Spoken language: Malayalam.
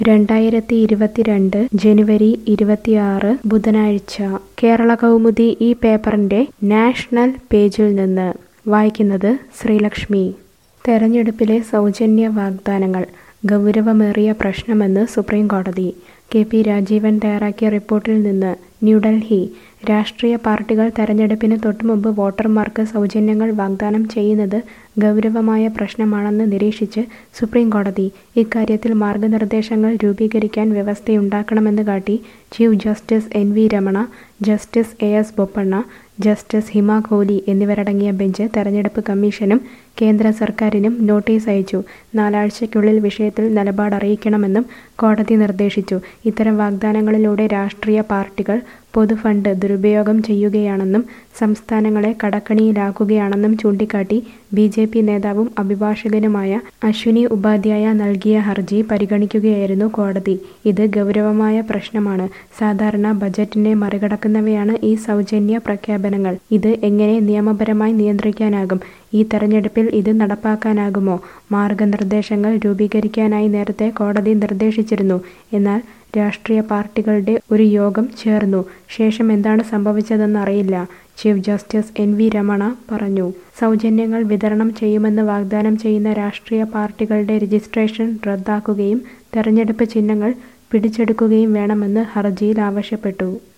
രണ്ടായിരത്തി ഇരുപത്തിരണ്ട് ജനുവരി ഇരുപത്തിയാറ് ബുധനാഴ്ച കേരള കൗമുദി ഈ പേപ്പറിന്റെ നാഷണൽ പേജിൽ നിന്ന് വായിക്കുന്നത് ശ്രീലക്ഷ്മി തെരഞ്ഞെടുപ്പിലെ സൗജന്യ വാഗ്ദാനങ്ങൾ ഗൗരവമേറിയ പ്രശ്നമെന്ന് സുപ്രീം കോടതി കെ പി രാജീവൻ തയ്യാറാക്കിയ റിപ്പോർട്ടിൽ നിന്ന് ന്യൂഡൽഹി രാഷ്ട്രീയ പാർട്ടികൾ തെരഞ്ഞെടുപ്പിന് തൊട്ടുമുമ്പ് വോട്ടർമാർക്ക് സൗജന്യങ്ങൾ വാഗ്ദാനം ചെയ്യുന്നത് ഗൗരവമായ പ്രശ്നമാണെന്ന് നിരീക്ഷിച്ച് സുപ്രീം കോടതി ഇക്കാര്യത്തിൽ മാർഗനിർദ്ദേശങ്ങൾ രൂപീകരിക്കാൻ വ്യവസ്ഥയുണ്ടാക്കണമെന്ന് കാട്ടി chief justice N V Ramana justice A S Bopanna justice Hima Kohli എന്നിവരടങ്ങിയ ബെഞ്ച് തെരഞ്ഞെടുപ്പ് കമ്മീഷനും കേന്ദ്ര സർക്കാരിനും നോട്ടീസ് അയച്ചു നാലാഴ്ചയ്ക്കുള്ളിൽ വിഷയത്തിൽ നിലപാട് അറിയിക്കണമെന്നും കോടതി നിർദ്ദേശിച്ചു ഇത്തരം വാഗ്ദാനങ്ങളിലൂടെ രാഷ്ട്രീയ പാർട്ടികൾ പൊതുഫണ്ട് ദുരുപയോഗം ചെയ്യുകയാണെന്നും സംസ്ഥാനങ്ങളെ കടക്കണിയിലാക്കുകയാണെന്നും ചൂണ്ടിക്കാട്ടി ബി ജെ പി നേതാവും അഭിഭാഷകനുമായ അശ്വിനി ഉപാധ്യായ നൽകിയ ഹർജി പരിഗണിക്കുകയായിരുന്നു കോടതി ഇത് ഗൗരവമായ പ്രശ്നമാണ് സാധാരണ ബജറ്റിനെ മറികടക്കുന്നവയാണ് ഈ സൗജന്യ പ്രഖ്യാപനങ്ങൾ ഇത് എങ്ങനെ നിയമപരമായി നിയന്ത്രിക്കാനാകും ഈ തെരഞ്ഞെടുപ്പിൽ ഇത് നടപ്പാക്കാനാകുമോ മാർഗനിർദ്ദേശങ്ങൾ രൂപീകരിക്കാനായി നേരത്തെ കോടതി നിർദ്ദേശിച്ചിരുന്നു എന്നാൽ രാഷ്ട്രീയ പാർട്ടികളുടെ ഒരു യോഗം ചേർന്നു ശേഷം എന്താണ് സംഭവിച്ചതെന്ന് അറിയില്ല chief justice N V Ramana പറഞ്ഞു സൗജന്യങ്ങൾ വിതരണം ചെയ്യുമെന്ന് വാഗ്ദാനം ചെയ്യുന്ന രാഷ്ട്രീയ പാർട്ടികളുടെ രജിസ്ട്രേഷൻ റദ്ദാക്കുകയും തെരഞ്ഞെടുപ്പ് ചിഹ്നങ്ങൾ പിടിച്ചെടുക്കുകയും വേണമെന്ന് ഹർജിയിൽ ആവശ്യപ്പെട്ടു